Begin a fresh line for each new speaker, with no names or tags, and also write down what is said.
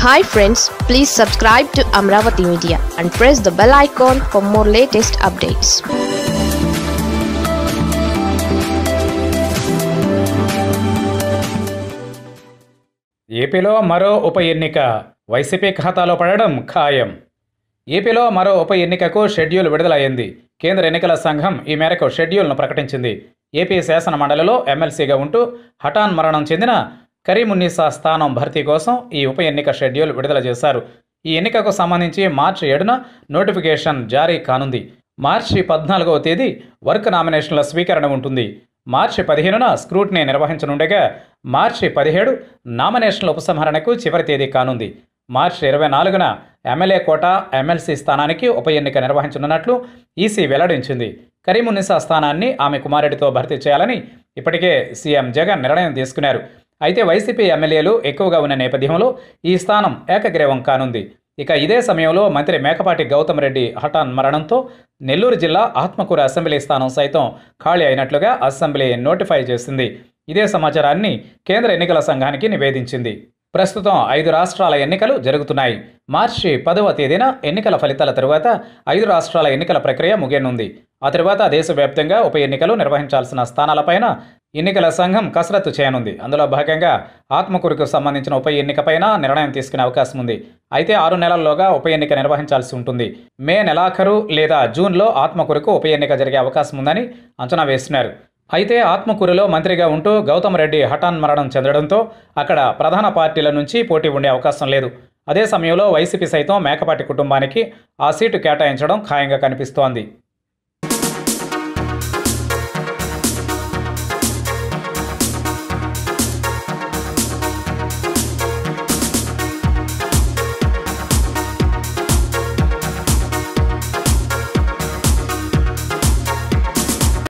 hi friends please subscribe to Amaravati media and press the bell icon for more latest updates
ఏపీలో మరో ఉప ఎన్నిక YCP ఖాతాలో పడడం ఖాయం ఏపీలో మరో ఉప ఎన్నికకు షెడ్యూల్ విడుదలయ్యింది కేంద్ర ఎన్నికల సంఘం ఈ మేరకు షెడ్యూల్ను ప్రకటించింది ఏపీ శాసన మండలిలో ఎమ్మెల్సీగా ఉంటూ హఠాన్ మరణం చెందిన కరీమున్నీసా స్థానం భర్తీ కోసం ఈ ఉప ఎన్నిక షెడ్యూల్ విడుదల చేశారు ఈ ఎన్నికకు సంబంధించి మార్చి ఏడున నోటిఫికేషన్ జారీ కానుంది మార్చి పద్నాలుగవ తేదీ వర్క్ నామినేషన్ల స్వీకరణ ఉంటుంది మార్చి పదిహేనున స్క్రూట్నీ నిర్వహించనుండగా మార్చి పదిహేడు నామినేషన్ల ఉపసంహరణకు చివరి తేదీ కానుంది మార్చి ఇరవై నాలుగున ఎమ్మెల్యే కోట ఎమ్మెల్సీ స్థానానికి ఉప ఎన్నిక నిర్వహించనున్నట్లు ఈసీ వెల్లడించింది కరీమున్నిసా స్థానాన్ని ఆమె కుమారుడితో భర్తీ చేయాలని ఇప్పటికే సీఎం జగన్ నిర్ణయం తీసుకున్నారు అయితే వైసీపీ ఎమ్మెల్యేలు ఎక్కువగా ఉన్న నేపథ్యంలో ఈ స్థానం ఏకగ్రీవం కానుంది ఇక ఇదే సమయంలో మంత్రి మేకపాటి గౌతమ్ రెడ్డి హఠాన్ మరణంతో నెల్లూరు జిల్లా ఆత్మకూరు అసెంబ్లీ స్థానం సైతం ఖాళీ అయినట్లుగా అసెంబ్లీ నోటిఫై చేసింది ఇదే సమాచారాన్ని కేంద్ర ఎన్నికల సంఘానికి నివేదించింది ప్రస్తుతం ఐదు రాష్ట్రాల ఎన్నికలు జరుగుతున్నాయి మార్చి పదవ తేదీన ఎన్నికల ఫలితాల తరువాత ఐదు రాష్ట్రాల ఎన్నికల ప్రక్రియ ముగియనుంది ఆ తరువాత దేశవ్యాప్తంగా ఉప ఎన్నికలు నిర్వహించాల్సిన స్థానాలపైన ఎన్నికల సంఘం కసరత్తు చేయనుంది అందులో భాగంగా ఆత్మకూరుకు సంబంధించిన ఉప ఎన్నికపైన నిర్ణయం తీసుకునే అవకాశం ఉంది అయితే ఆరు నెలల్లోగా ఉప ఎన్నిక నిర్వహించాల్సి ఉంటుంది మే నెలాఖరు లేదా జూన్లో ఆత్మకూరుకు ఉప ఎన్నిక జరిగే అవకాశం ఉందని అంచనా వేస్తున్నారు అయితే ఆత్మకూరులో మంత్రిగా ఉంటూ గౌతమ్ రెడ్డి హఠాన్ మరణం చెందడంతో అక్కడ ప్రధాన పార్టీల నుంచి పోటీ ఉండే అవకాశం లేదు అదే సమయంలో వైసీపీ సైతం మేకపాటి కుటుంబానికి ఆ సీటు కేటాయించడం ఖాయంగా కనిపిస్తోంది